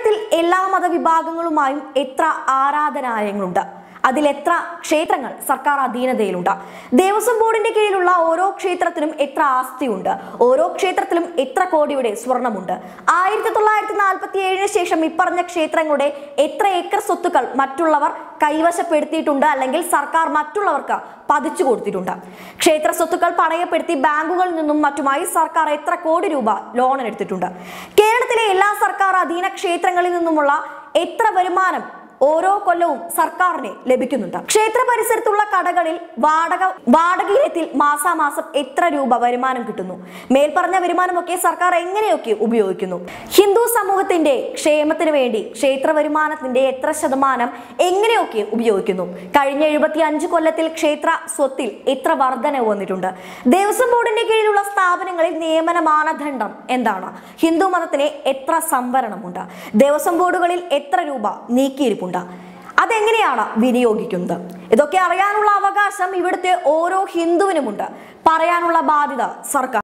കേരളത്തിൽ എല്ലാ മതവിഭാഗങ്ങളുമായും എത്ര ആരാധനാലയങ്ങളുണ്ട് അതിൽ എത്ര ക്ഷേത്രങ്ങൾ സർക്കാർ അധീനതയിലുണ്ട് ദേവസ്വം ബോർഡിന്റെ കീഴിലുള്ള ഓരോ ക്ഷേത്രത്തിനും എത്ര ആസ്തിയുണ്ട് ഓരോ ക്ഷേത്രത്തിലും എത്ര കോടിയുടെ സ്വർണമുണ്ട് ആയിരത്തി തൊള്ളായിരത്തി നാൽപ്പത്തി ഏഴിന് ശേഷം ഇപ്പറഞ്ഞ ക്ഷേത്രങ്ങളുടെ എത്ര ഏക്കർ സ്വത്തുക്കൾ മറ്റുള്ളവർ കൈവശപ്പെടുത്തിയിട്ടുണ്ട് അല്ലെങ്കിൽ സർക്കാർ മറ്റുള്ളവർക്ക് പതിച്ചു കൊടുത്തിട്ടുണ്ട് ക്ഷേത്ര സ്വത്തുക്കൾ പണയപ്പെടുത്തി ബാങ്കുകളിൽ നിന്നും മറ്റുമായി സർക്കാർ എത്ര കോടി രൂപ ലോൺ എടുത്തിട്ടുണ്ട് കേരളത്തിലെ എല്ലാ സർക്കാർ അധീന ക്ഷേത്രങ്ങളിൽ നിന്നുമുള്ള എത്ര വരുമാനം ഓരോ കൊല്ലവും സർക്കാരിന് ലഭിക്കുന്നുണ്ട് ക്ഷേത്ര പരിസരത്തുള്ള കടകളിൽ വാടക വാടക ഇനത്തിൽ മാസാമാസം എത്ര രൂപ വരുമാനം കിട്ടുന്നു മേൽപ്പറഞ്ഞ വരുമാനമൊക്കെ സർക്കാർ എങ്ങനെയൊക്കെ ഉപയോഗിക്കുന്നു ഹിന്ദു സമൂഹത്തിന്റെ ക്ഷേമത്തിന് വേണ്ടി ക്ഷേത്ര വരുമാനത്തിന്റെ എത്ര ശതമാനം എങ്ങനെയൊക്കെ ഉപയോഗിക്കുന്നു കഴിഞ്ഞ എഴുപത്തി അഞ്ച് കൊല്ലത്തിൽ ക്ഷേത്ര സ്വത്തിൽ എത്ര വർധനവ് വന്നിട്ടുണ്ട് ദേവസ്വം ബോർഡിന്റെ കീഴിലുള്ള സ്ഥാപനങ്ങളിൽ നിയമന മാനദണ്ഡം എന്താണ് ഹിന്ദു മതത്തിന് എത്ര സംവരണമുണ്ട് ദേവസ്വം ബോർഡുകളിൽ എത്ര രൂപ നീക്കിയിരിപ്പുണ്ട് അതെങ്ങനെയാണ് വിനിയോഗിക്കുന്നത് ഇതൊക്കെ അറിയാനുള്ള അവകാശം ഇവിടുത്തെ ഓരോ ഹിന്ദുവിനുമുണ്ട് പറയാനുള്ള ബാധ്യത സർക്കാർ